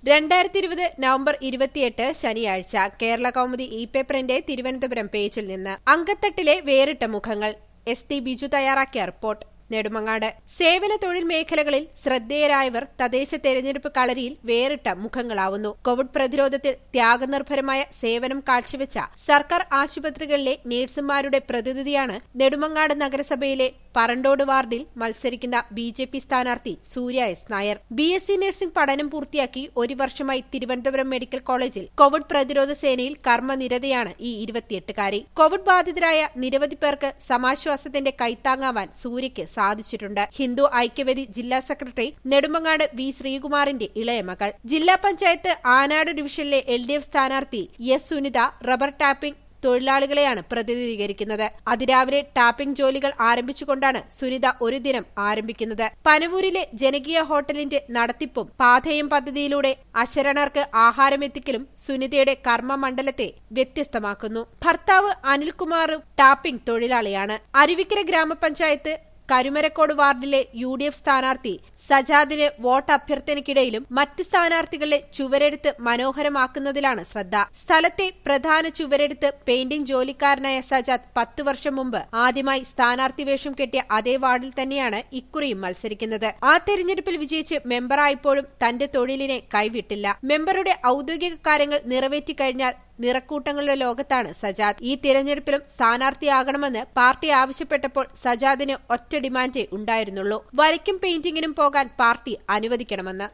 രണ്ടായിരത്തി ഇരുപത് നവംബർ ഇരുപത്തിയെട്ട് ശനിയാഴ്ച കേരള കൗമുദി ഇ പേപ്പറിന്റെ തിരുവനന്തപുരം പേജിൽ നിന്ന് അങ്കത്തട്ടിലെ വേറിട്ട മുഖങ്ങൾ എസ് ടി ബിജു തയ്യാറാക്കിയ റിപ്പോർട്ട് നെടുമങ്ങാട് സേവന തൊഴിൽ മേഖലകളിൽ ശ്രദ്ധേയരായവർ തദ്ദേശ തെരഞ്ഞെടുപ്പ് കളരിയിൽ വേറിട്ട മുഖങ്ങളാവുന്നു കോവിഡ് പ്രതിരോധത്തിൽ ത്യാഗനിർഭരമായ സേവനം കാഴ്ചവെച്ച സർക്കാർ ആശുപത്രികളിലെ നഴ്സുമാരുടെ പ്രതിനിധിയാണ് നെടുമങ്ങാട് നഗരസഭയിലെ പറണ്ടോട് വാർഡിൽ മത്സരിക്കുന്ന ബി ജെ പി സ്ഥാനാർത്ഥി Surya S Nair B S C nursing പഠനം പൂർത്തിയാക്കി ഒരു വർഷമായി തിരുവനന്തപുരം മെഡിക്കൽ കോളേജിൽ കോവിഡ് പ്രതിരോധ സേനയിൽ കർമ്മനിരതയാണ് ഈ ഇരുപത്തിയെട്ടുകാരി കോവിഡ് ബാധിതരായ നിരവധി പേർക്ക് സമാശ്വാസത്തിന്റെ കൈത്താങ്ങാവാൻ സൂര്യയ്ക്ക് സാധിച്ചിട്ടുണ്ട് ഹിന്ദു ഐക്യവേദി ജില്ലാ സെക്രട്ടറി നെടുമങ്ങാട് വി ശ്രീകുമാറിന്റെ ഇളയ മകൾ ജില്ലാ പഞ്ചായത്ത് ആനാട് ഡിവിഷനിലെ എൽ ഡി എഫ് സ്ഥാനാർത്ഥി എസ് സുനിത റബ്ബർ ടാപ്പിംഗ് തൊഴിലാളികളെയാണ് പ്രതിനിധീകരിക്കുന്നത് അതിരാവിലെ ടാപ്പിംഗ് ജോലികൾ ആരംഭിച്ചുകൊണ്ടാണ് സുനിത ഒരു ദിനം ആരംഭിക്കുന്നത് പനവൂരിലെ ജനകീയ ഹോട്ടലിന്റെ നടത്തിപ്പും പാഥേയം പദ്ധതിയിലൂടെ അശരണർക്ക് ആഹാരമെത്തിക്കലും സുനിതയുടെ കർമ്മമണ്ഡലത്തെ വ്യത്യസ്തമാക്കുന്നു ഭർത്താവ് അനിൽകുമാറും ടാപ്പിംഗ് തൊഴിലാളിയാണ് അരുവിക്കര ഗ്രാമപഞ്ചായത്ത് കരുമരക്കോട് വാർഡിലെ യു ഡി എഫ് സ്ഥാനാർത്ഥി സജാദിന് വോട്ട് അഭ്യർത്ഥനയ്ക്കിടയിലും മറ്റ് സ്ഥാനാർത്ഥികളെ ചുവരെടുത്ത് മനോഹരമാക്കുന്നതിലാണ് ശ്രദ്ധ സ്ഥലത്തെ പ്രധാന ചുവരെടുത്ത് പെയിന്റിംഗ് ജോലിക്കാരനായ സജാദ് പത്ത് വർഷം മുമ്പ് ആദ്യമായി സ്ഥാനാർത്ഥി വേഷം കെട്ടിയ അതേ വാർഡിൽ തന്നെയാണ് ഇക്കുറിയും മത്സരിക്കുന്നത് ആ തെരഞ്ഞെടുപ്പിൽ വിജയിച്ച് മെമ്പറായപ്പോഴും തന്റെ തൊഴിലിനെ കൈവിട്ടില്ല മെമ്പറുടെ ഔദ്യോഗിക കാര്യങ്ങൾ നിറവേറ്റിക്കഴിഞ്ഞാൽ നിറക്കൂട്ടങ്ങളുടെ ലോകത്താണ് സജാദ് ഈ തിരഞ്ഞെടുപ്പിലും സ്ഥാനാർത്ഥിയാകണമെന്ന് പാർട്ടി ആവശ്യപ്പെട്ടപ്പോൾ സജാദിന് ഒറ്റ ഡിമാൻഡേ ഉണ്ടായിരുന്നുള്ളൂ വരയ്ക്കും പെയിന്റിംഗിനും പോകാൻ പാർട്ടി അനുവദിക്കണമെന്ന്